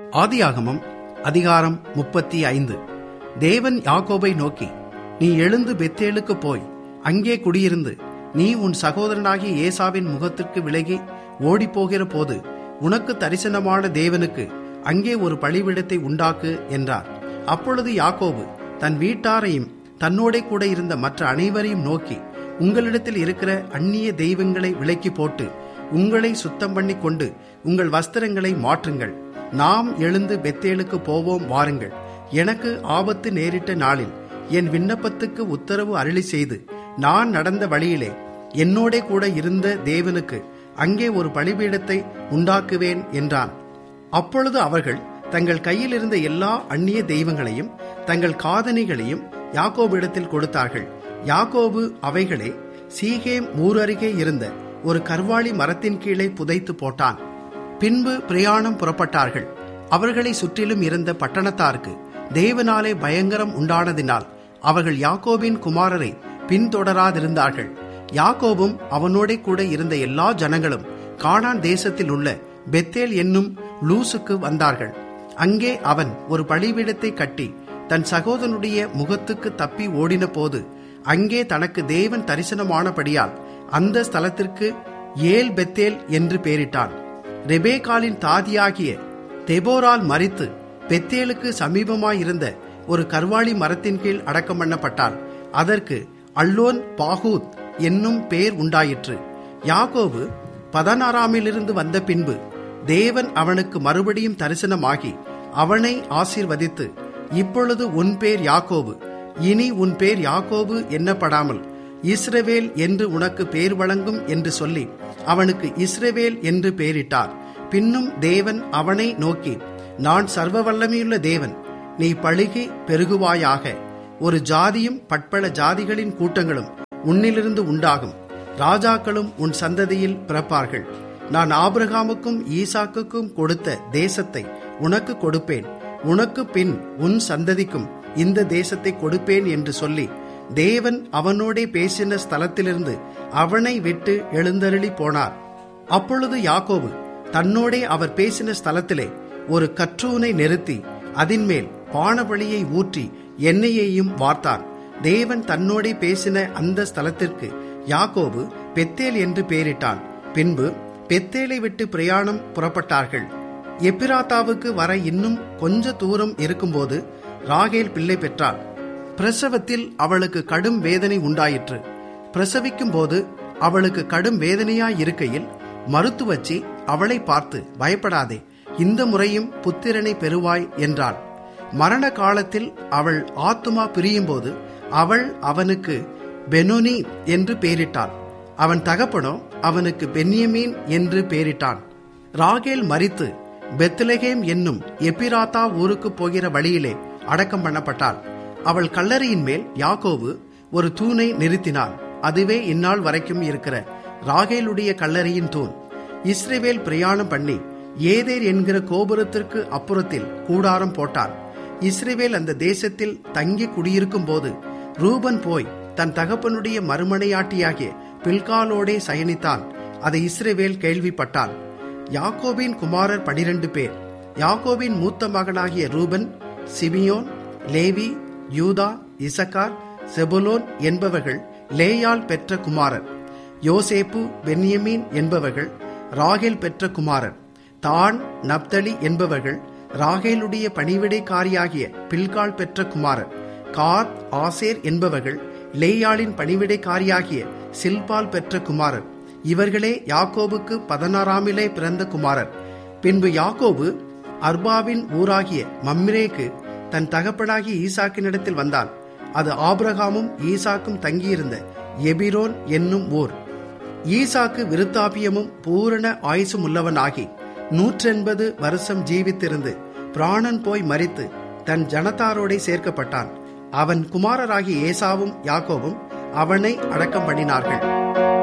ஆதியாகமம் அதிகாரம் முப்பத்தி ஐந்து தேவன் யாக்கோபை நோக்கி நீ எழுந்து பெத்தேலுக்கு போய் அங்கே குடியிருந்து நீ உன் சகோதரனாகிய ஏசாவின் முகத்திற்கு விலகி ஓடிப்போகிற போது உனக்கு தரிசனமான தேவனுக்கு அங்கே ஒரு பழிவிடத்தை உண்டாக்கு என்றார் அப்பொழுது யாக்கோபு தன் வீட்டாரையும் தன்னோடே கூட இருந்த மற்ற அனைவரையும் நோக்கி உங்களிடத்தில் இருக்கிற அந்நிய தெய்வங்களை விலக்கி போட்டு உங்களை சுத்தம் பண்ணி கொண்டு உங்கள் வஸ்திரங்களை மாற்றுங்கள் நாம் எழுந்து பெத்தேலுக்கு போவோம் வாருங்கள் எனக்கு ஆபத்து நேரிட்ட நாளில் என் விண்ணப்பத்துக்கு உத்தரவு அருளி செய்து நான் நடந்த வழியிலே என்னோடே கூட இருந்த தேவனுக்கு அங்கே ஒரு பலிபீடத்தை உண்டாக்குவேன் என்றான் அப்பொழுது அவர்கள் தங்கள் கையில் இருந்த எல்லா அந்நிய தெய்வங்களையும் தங்கள் காதணிகளையும் யாக்கோபிடத்தில் கொடுத்தார்கள் யாக்கோபு அவைகளை சீகேம் ஊரருகே இருந்த ஒரு கர்வாளி மரத்தின் கீழே புதைத்து போட்டான் பின்பு பிரயாணம் புறப்பட்டார்கள் அவர்களை சுற்றிலும் இருந்த பட்டணத்தாருக்கு தேவனாலே பயங்கரம் உண்டானதினால் அவர்கள் யாக்கோபின் குமாரரை பின்தொடராதிருந்தார்கள் யாக்கோபும் அவனோடே கூட இருந்த எல்லா ஜனங்களும் கானான் தேசத்தில் உள்ள பெத்தேல் என்னும் லூசுக்கு வந்தார்கள் அங்கே அவன் ஒரு பலிபீடத்தை கட்டி தன் சகோதரனுடைய முகத்துக்கு தப்பி ஓடின போது அங்கே தனக்கு தேவன் தரிசனமானபடியால் அந்த ஸ்தலத்திற்கு ஏல் பெத்தேல் என்று பெயரிட்டான் ரெபேகாலின் தாதியாகிய தெபோரால் மறித்து பெத்தேலுக்கு சமீபமாயிருந்த ஒரு கர்வாளி மரத்தின் கீழ் அடக்கம் பண்ணப்பட்டாள் அதற்கு அல்லோன் பாகூத் என்னும் பேர் உண்டாயிற்று யாகோபு பதனாராமிலிருந்து வந்த பின்பு தேவன் அவனுக்கு மறுபடியும் தரிசனமாகி அவனை ஆசீர்வதித்து இப்பொழுது உன் பேர் யாக்கோபு இனி உன் பேர் யாக்கோபு என்னப்படாமல் இஸ்ரவேல் என்று உனக்கு பேர் வழங்கும் என்று சொல்லி அவனுக்கு இஸ்ரவேல் என்று பெயரிட்டார் பின்னும் தேவன் அவனை நோக்கி நான் சர்வ வல்லமையுள்ள தேவன் நீ பழுகி பெருகுவாயாக ஒரு ஜாதியும் பட்பல ஜாதிகளின் கூட்டங்களும் உன்னிலிருந்து உண்டாகும் ராஜாக்களும் உன் சந்ததியில் பிறப்பார்கள் நான் ஆபிரகாமுக்கும் ஈசாக்குக்கும் கொடுத்த தேசத்தை உனக்கு கொடுப்பேன் உனக்கு பின் உன் சந்ததிக்கும் இந்த தேசத்தை கொடுப்பேன் என்று சொல்லி தேவன் அவனோடே பேசின ஸ்தலத்திலிருந்து அவனை விட்டு எழுந்தருளி போனார் அப்பொழுது யாக்கோபு தன்னோடே அவர் பேசின ஸ்தலத்திலே ஒரு கற்றூனை நிறுத்தி அதின்மேல் பானபலியை ஊற்றி எண்ணெயையும் வார்த்தார் தேவன் தன்னோடே பேசின அந்த ஸ்தலத்திற்கு யாக்கோபு பெத்தேல் என்று பெயரிட்டான் பின்பு பெத்தேலை விட்டு பிரயாணம் புறப்பட்டார்கள் எப்பிராத்தாவுக்கு வர இன்னும் கொஞ்ச தூரம் இருக்கும்போது ராகேல் பிள்ளை பெற்றாள் பிரசவத்தில் அவளுக்கு கடும் வேதனை உண்டாயிற்று பிரசவிக்கும் போது அவளுக்கு கடும் வேதனையாய் இருக்கையில் மருத்துவச்சி அவளை பார்த்து பயப்படாதே இந்த முறையும் புத்திரனை பெறுவாய் என்றாள் மரண காலத்தில் அவள் ஆத்துமா பிரியும்போது அவள் அவனுக்கு பெனோனி என்று பெயரிட்டாள் அவன் தகப்பனோ அவனுக்கு பென்யமீன் என்று பெயரிட்டான் ராகேல் மறித்து பெத்லகேம் என்னும் எப்பிராத்தா ஊருக்கு போகிற வழியிலே அடக்கம் பண்ணப்பட்டாள் அவள் கல்லறையின் மேல் யாக்கோவு ஒரு தூணை நிறுத்தினான் அதுவே இந்நாள் வரைக்கும் இருக்கிற ராகேலுடைய கல்லறையின் தூண் இஸ்ரேவேல் பிரயாணம் பண்ணி ஏதேர் என்கிற கோபுரத்திற்கு அப்புறத்தில் கூடாரம் போட்டான் இஸ்ரேவேல் அந்த தேசத்தில் தங்கி குடியிருக்கும் போது ரூபன் போய் தன் தகப்பனுடைய மறுமனையாட்டியாகிய பில்காலோடே சயனித்தான் அதை இஸ்ரேவேல் கேள்விப்பட்டான் யாக்கோபின் குமாரர் பனிரெண்டு பேர் யாக்கோபின் மூத்த மகனாகிய ரூபன் சிமியோன் லேவி யூதா இசக்கார் செபுலோன் என்பவர்கள் லேயால் பெற்ற குமாரர் யோசேப்பு பென்யமீன் என்பவர்கள் ராகேல் பெற்ற குமாரர் தான் நப்தலி என்பவர்கள் ராகேலுடைய பணிவிடைக்காரியாகிய பில்கால் பெற்ற குமாரர் காத் ஆசேர் என்பவர்கள் லேயாளின் பணிவிடைக்காரியாகிய சில்பால் பெற்ற குமாரர் இவர்களே யாக்கோபுக்கு பதினாறாமிலே பிறந்த குமாரர் பின்பு யாக்கோபு அர்பாவின் ஊராகிய மம்ரேக்கு தன் தகப்பனாகிய ஈசாக்கினிடத்தில் வந்தான் அது ஆபிரகாமும் ஈசாக்கும் தங்கியிருந்த எபிரோன் என்னும் ஊர் ஈசாக்கு விருத்தாபியமும் பூரண ஆயுசும் உள்ளவனாகி நூற்றெண்பது வருஷம் ஜீவித்திருந்து பிராணன் போய் மறித்து தன் ஜனத்தாரோடே சேர்க்கப்பட்டான் அவன் குமாரராகிய ஏசாவும் யாக்கோவும் அவனை அடக்கம் பண்ணினார்கள்